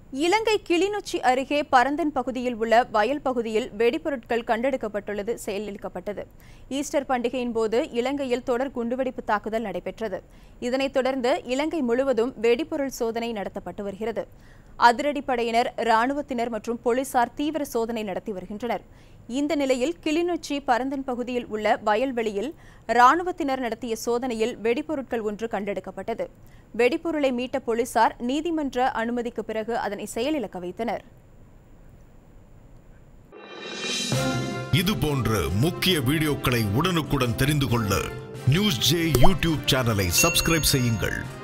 இலங்கை கிளிநொச்சி அருகே பரந்தன் பகுதியில் உள்ள வயல் பகுதியில் வெடிபொருட்கள் கண்டெடுக்கப்பட்டுள்ளது செயலிழக்கப்பட்டது ஈஸ்டர் பண்டிகையின் போது இலங்கையில் தொடர் குண்டுவெடிப்பு தாக்குதல் நடைபெற்றது இதனைத் தொடர்ந்து இலங்கை முழுவதும் வெடிபொருள் சோதனை நடத்தப்பட்டு வருகிறது அதிரடிப்படையினர் ராணுவத்தினர் மற்றும் போலீசார் தீவிர சோதனை நடத்தி வருகின்றனர் இந்த நிலையில் கிளிநொச்சி பரந்தன் பகுதியில் உள்ள வயல்வெளியில் ராணுவத்தினர் நடத்திய சோதனையில் வெடிபொருட்கள் ஒன்று கண்டெடுக்கப்பட்டது வெடிபொருளை மீட்ட போலீசார் நீதிமன்ற அனுமதிக்கு பிறகு அதனை செயலிழக்க வைத்தனர் இது போன்ற முக்கிய வீடியோக்களை உடனுக்குடன் தெரிந்து கொள்ள நியூஸ் ஜே யூடியூப் சேனலை சப்ஸ்கிரைப் செய்யுங்கள்